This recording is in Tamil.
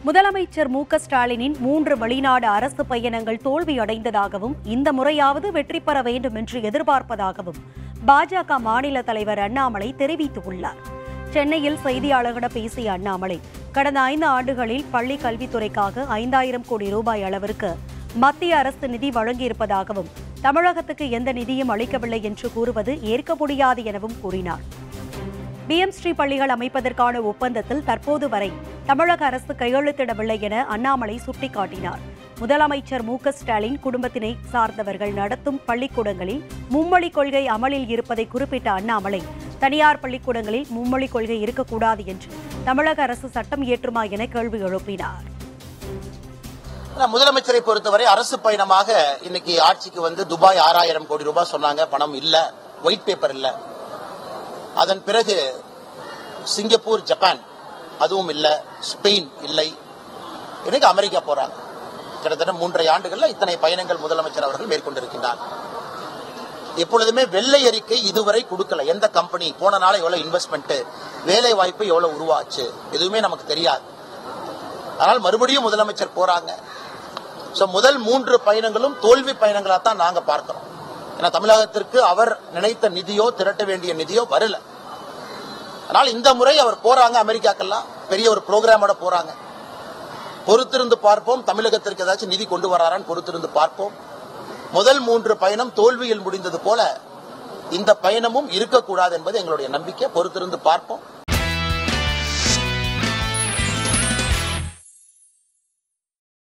முதலமைச்சர் மு க ஸ்டாலினின் மூன்று வெளிநாடு அரசு பயணங்கள் தோல்வியடைந்ததாகவும் இந்த முறையாவது வெற்றி பெற வேண்டும் என்று எதிர்பார்ப்பதாகவும் பாஜக மாநில தலைவர் அண்ணாமலை தெரிவித்துள்ளார் சென்னையில் செய்தியாளர்களிடம் பேசிய அண்ணாமலை கடந்த ஐந்து ஆண்டுகளில் பள்ளி கல்வித்துறைக்காக ஐந்தாயிரம் கோடி ரூபாய் அளவிற்கு மத்திய அரசு நிதி வழங்கியிருப்பதாகவும் தமிழகத்துக்கு எந்த நிதியும் அளிக்கவில்லை என்று கூறுவது ஏற்க முடியாது எனவும் கூறினார் பிஎம் ஸ்ரீ பள்ளிகள் அமைப்பதற்கான ஒப்பந்தத்தில் தற்போது வரை தமிழக அரசு கையெழுத்திடவில்லை என அண்ணாமலை சுட்டிக்காட்டினார் முதலமைச்சர் மு க ஸ்டாலின் குடும்பத்தினை சார்ந்தவர்கள் நடத்தும் பள்ளிக்கூடங்களில் மும்மொழி கொள்கை அமலில் இருப்பதை குறிப்பிட்ட அண்ணாமலை தனியார் பள்ளிக்கூடங்களில் மும்மொழி கொள்கை இருக்கக்கூடாது என்று தமிழக அரசு சட்டம் இயற்றுமா என கேள்வி எழுப்பினார் ஆனா, முதலமைச்சரை பொறுத்தவரை அரசு பயணமாக இன்னைக்கு ஆட்சிக்கு வந்து துபாய் ஆறாயிரம் கோடி ரூபாய் சொன்னாங்க பணம் இல்ல ஒயிட் பேப்பர் இல்ல அதன் பிறகு சிங்கப்பூர் ஜப்பான் அதுவும் இல்ல ஸ்பெயின் இல்லை இன்னைக்கு அமெரிக்கா போறாங்க கிட்டத்தட்ட மூன்றரை ஆண்டுகள்ல இத்தனை பயணங்கள் முதலமைச்சர் அவர்கள் மேற்கொண்டிருக்கின்றார் எப்பொழுதுமே வெள்ளை அறிக்கை இதுவரை கொடுக்கல எந்த கம்பெனி போன நாள் எவ்வளவு இன்வெஸ்ட்மெண்ட் வேலை வாய்ப்பு எவ்வளவு உருவாச்சு எதுவுமே நமக்கு தெரியாது ஆனால் மறுபடியும் முதலமைச்சர் போறாங்க சோ முதல் மூன்று பயணங்களும் தோல்வி பயணங்களா தான் நாங்க பார்க்கிறோம் ஏன்னா தமிழகத்திற்கு அவர் நினைத்த நிதியோ திரட்ட வேண்டிய நிதியோ வரல ஆனால் இந்த முறை அவர் போறாங்க அமெரிக்காக்கெல்லாம் பெரிய ஒரு புரோகிராமோட போறாங்க பொறுத்திருந்து பார்ப்போம் தமிழகத்திற்கு ஏதாச்சும் நிதி கொண்டு வராரான்னு பொறுத்திருந்து பார்ப்போம் முதல் மூன்று பயணம் தோல்வியில் முடிந்தது போல இந்த பயணமும் இருக்கக்கூடாது என்பது எங்களுடைய நம்பிக்கை பொறுத்திருந்து பார்ப்போம்